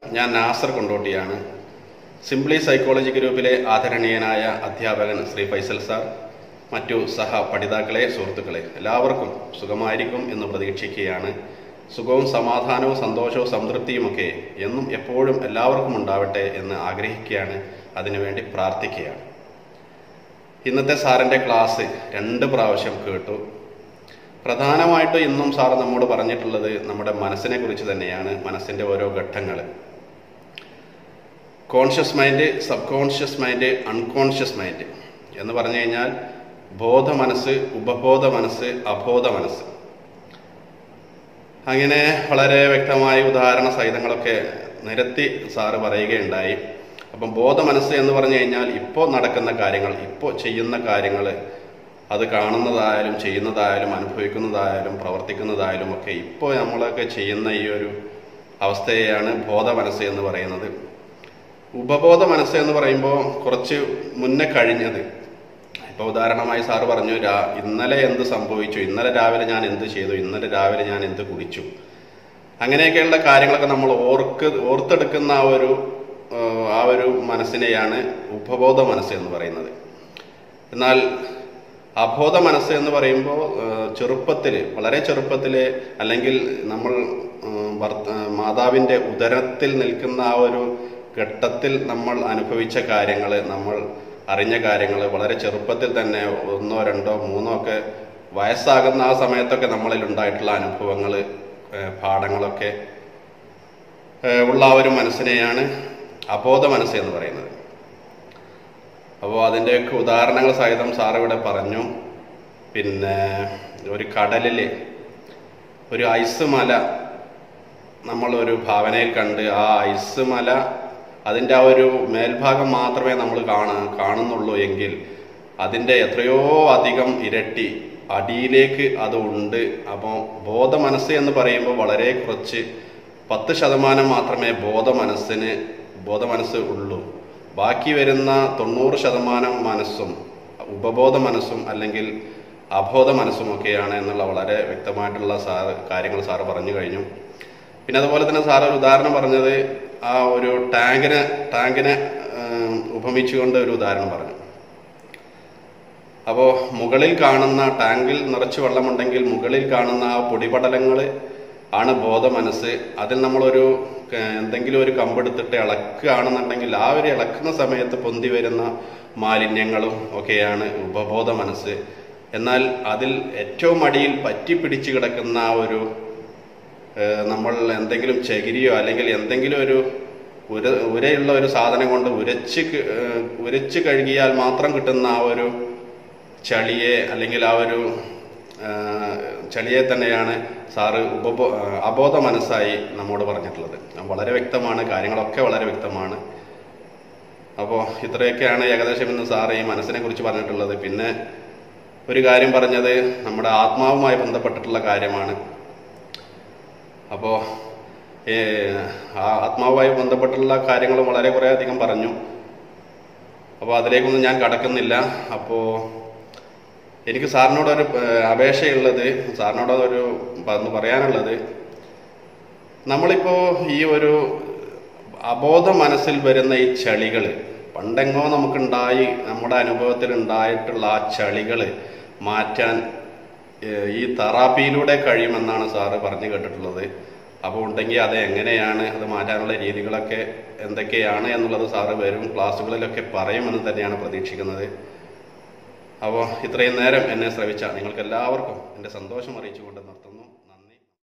ഞാൻ Nasar കൊണ്ടോട്ടിയാണ് simply psychology ഗ്രൂപ്പിലെ ആദരണീയനായ അധ്യാപകൻ ശ്രീ ഫൈസൽ സാർ മറ്റു സഹ പഠിതാക്കളെ സുഹൃത്തുക്കളെ എല്ലാവർക്കും സുഖമായിരിക്കും എന്ന് പ്രതീക്ഷിക്കുകയാണ് സുഖവും സമാധാനവും സന്തോഷവും സംതൃപ്തിയുമൊക്കെ എന്നും എപ്പോഴും എല്ലാവർക്കും ഉണ്ടാവട്ടെ എന്ന് ആഗ്രഹിക്കുകയാണ് അതിനുവേണ്ടി പ്രാർത്ഥിക്കുകയാണ് ഇന്നത്തെ സാറിൻ്റെ ക്ലാസ് രണ്ട് പ്രാവശ്യം കേട്ടു പ്രധാനമായിട്ടും ഇന്നും സാർ നമ്മോട് പറഞ്ഞിട്ടുള്ളത് നമ്മുടെ മനസ്സിനെ കുറിച്ച് തന്നെയാണ് മനസ്സിൻ്റെ ഓരോ ഘട്ടങ്ങൾ conscious mind sub conscious mind unconscious mind എന്ന് പറഞ്ഞു കഴിഞ്ഞാൽ ബോധ മനസ്സ് ഉപബോധ മനസ്സ് അബോധ മനസ്സ് അങ്ങനെ വളരെ വ്യക്തമായ ഉദാഹരണ സഹിതങ്ങളൊക്കെ നിരത്തി സാറ് പറയുകയുണ്ടായി അപ്പം ബോധ മനസ്സ് എന്ന് പറഞ്ഞു കഴിഞ്ഞാൽ ഇപ്പോൾ നടക്കുന്ന കാര്യങ്ങൾ ഇപ്പോൾ ചെയ്യുന്ന കാര്യങ്ങൾ അത് കാണുന്നതായാലും ചെയ്യുന്നതായാലും അനുഭവിക്കുന്നതായാലും പ്രവർത്തിക്കുന്നതായാലും ഒക്കെ ഇപ്പോൾ നമ്മളൊക്കെ ചെയ്യുന്ന ഈ ഒരു അവസ്ഥയെയാണ് ബോധ മനസ്സ് എന്ന് പറയുന്നത് ഉപബോധ മനസ്സ് എന്ന് പറയുമ്പോൾ കുറച്ച് മുന്നേ കഴിഞ്ഞത് ഇപ്പോൾ ഉദാഹരണമായി സാറ് പറഞ്ഞു രാ ഇന്നലെ എന്ത് സംഭവിച്ചു ഇന്നലെ രാവിലെ ഞാൻ എന്ത് ചെയ്തു ഇന്നലെ രാവിലെ ഞാൻ എന്ത് കുടിച്ചു അങ്ങനെയൊക്കെയുള്ള കാര്യങ്ങളൊക്കെ നമ്മൾ ഓർക്ക് ഓർത്തെടുക്കുന്ന ആ ഒരു ആ ഒരു മനസ്സിനെയാണ് ഉപബോധ മനസ്സ് എന്ന് പറയുന്നത് എന്നാൽ അബോധ മനസ്സ് എന്ന് പറയുമ്പോൾ ചെറുപ്പത്തിൽ വളരെ ചെറുപ്പത്തിൽ അല്ലെങ്കിൽ നമ്മൾ ഭർത്ത മാതാവിൻ്റെ ഉദരത്തിൽ നിൽക്കുന്ന ആ ഒരു ഘട്ടത്തിൽ നമ്മൾ അനുഭവിച്ച കാര്യങ്ങൾ നമ്മൾ അറിഞ്ഞ കാര്യങ്ങൾ വളരെ ചെറുപ്പത്തിൽ തന്നെ ഒന്നോ രണ്ടോ മൂന്നോ ഒക്കെ വയസ്സാകുന്ന ആ സമയത്തൊക്കെ നമ്മളിൽ ഉണ്ടായിട്ടുള്ള അനുഭവങ്ങൾ പാഠങ്ങളൊക്കെ ഉള്ള ആ ഒരു മനസ്സിനെയാണ് അബോധ മനസ്സ് എന്ന് പറയുന്നത് അപ്പോൾ അതിൻ്റെയൊക്കെ ഉദാഹരണങ്ങൾ സഹിതം സാർ ഇവിടെ പറഞ്ഞു പിന്നെ ഒരു കടലിൽ ഒരു ഐസ് മല നമ്മളൊരു ഭാവനയിൽ കണ്ട് ആ ഐസ് മല അതിൻ്റെ ആ ഒരു മേൽഭാഗം മാത്രമേ നമ്മൾ കാണ കാണുന്നുള്ളൂ എങ്കിൽ അതിൻ്റെ എത്രയോ അധികം ഇരട്ടി അടിയിലേക്ക് അത് ഉണ്ട് അപ്പോൾ ബോധ മനസ്സ് എന്ന് പറയുമ്പോൾ വളരെ കുറച്ച് പത്ത് ശതമാനം മാത്രമേ ബോധ മനസ്സിന് ബോധ മനസ്സ് ഉള്ളൂ ബാക്കി വരുന്ന തൊണ്ണൂറ് ശതമാനം മനസ്സും ഉപബോധ മനസ്സും അല്ലെങ്കിൽ അബോധ മനസ്സും ഒക്കെയാണ് എന്നുള്ള വളരെ വ്യക്തമായിട്ടുള്ള സാറ് കാര്യങ്ങൾ സാറ് പറഞ്ഞു കഴിഞ്ഞു പിന്നെ അതുപോലെ തന്നെ സാർ ഒരു ഉദാഹരണം പറഞ്ഞത് ആ ഒരു ടാങ്കിനെ ടാങ്കിനെ ഉപമിച്ചുകൊണ്ട് ഒരു ഉദാഹരണം പറഞ്ഞു അപ്പോൾ മുകളിൽ കാണുന്ന ടാങ്കിൽ നിറച്ച് വെള്ളമുണ്ടെങ്കിൽ മുകളിൽ കാണുന്ന ആ പൊടിപടലങ്ങൾ ആണ് ബോധ മനസ്സ് അതിൽ നമ്മളൊരു എന്തെങ്കിലും ഒരു കമ്പെടുത്തിട്ട് ഇളക്കുകയാണെന്നുണ്ടെങ്കിൽ ആ ഒരു ഇളക്കുന്ന സമയത്ത് പൊന്തി വരുന്ന മാലിന്യങ്ങളും ഒക്കെയാണ് ഉപബോധ മനസ്സ് എന്നാൽ അതിൽ ഏറ്റവും അടിയിൽ പറ്റി പിടിച്ചു കിടക്കുന്ന ആ ഒരു നമ്മൾ എന്തെങ്കിലും ചകിരിയോ അല്ലെങ്കിൽ എന്തെങ്കിലും ഒരു ഉര ഉരയുള്ള ഒരു സാധനം കൊണ്ട് ഉരച്ച് ഉരച്ച് കഴുകിയാൽ മാത്രം കിട്ടുന്ന ആ ഒരു ചളിയെ അല്ലെങ്കിൽ ആ ഒരു ചളിയെ തന്നെയാണ് സാറ് ഉപബോ അബോധ മനസ്സായി നമ്മോട് പറഞ്ഞിട്ടുള്ളത് വളരെ വ്യക്തമാണ് കാര്യങ്ങളൊക്കെ വളരെ വ്യക്തമാണ് അപ്പോൾ ഇത്രയൊക്കെയാണ് ഏകദേശം ഇന്ന് സാറ് ഈ മനസ്സിനെ കുറിച്ച് പറഞ്ഞിട്ടുള്ളത് പിന്നെ ഒരു കാര്യം പറഞ്ഞത് നമ്മുടെ ആത്മാവുമായി ബന്ധപ്പെട്ടിട്ടുള്ള കാര്യമാണ് അപ്പോൾ ആത്മാവുമായി ബന്ധപ്പെട്ടുള്ള കാര്യങ്ങൾ വളരെ കുറേ അധികം പറഞ്ഞു അപ്പോൾ അതിലേക്കൊന്നും ഞാൻ കടക്കുന്നില്ല അപ്പോൾ എനിക്ക് സാറിനോടൊരു അപേക്ഷയുള്ളത് സാറിനോട് ഒരു ഒന്ന് പറയാനുള്ളത് നമ്മളിപ്പോൾ ഈ ഒരു അബോധ മനസ്സിൽ വരുന്ന ഈ ചളികൾ പണ്ടെങ്ങോ നമുക്കുണ്ടായി നമ്മുടെ അനുഭവത്തിൽ ഉണ്ടായിട്ടുള്ള ആ ചളികൾ മാറ്റാൻ ഈ തെറാപ്പിയിലൂടെ കഴിയുമെന്നാണ് സാറ് പറഞ്ഞു കേട്ടിട്ടുള്ളത് അപ്പോൾ ഉണ്ടെങ്കിൽ അത് എങ്ങനെയാണ് അത് മാറ്റാനുള്ള രീതികളൊക്കെ എന്തൊക്കെയാണ് എന്നുള്ളത് സാറ് വരും ക്ലാസ്സുകളിലൊക്കെ പറയുമെന്ന് തന്നെയാണ് പ്രതീക്ഷിക്കുന്നത് അപ്പോൾ ഇത്രയും നേരം എന്നെ ശ്രവിച്ച നിങ്ങൾക്ക് എല്ലാവർക്കും എൻ്റെ സന്തോഷം അറിയിച്ചുകൊണ്ട് നിർത്തുന്നു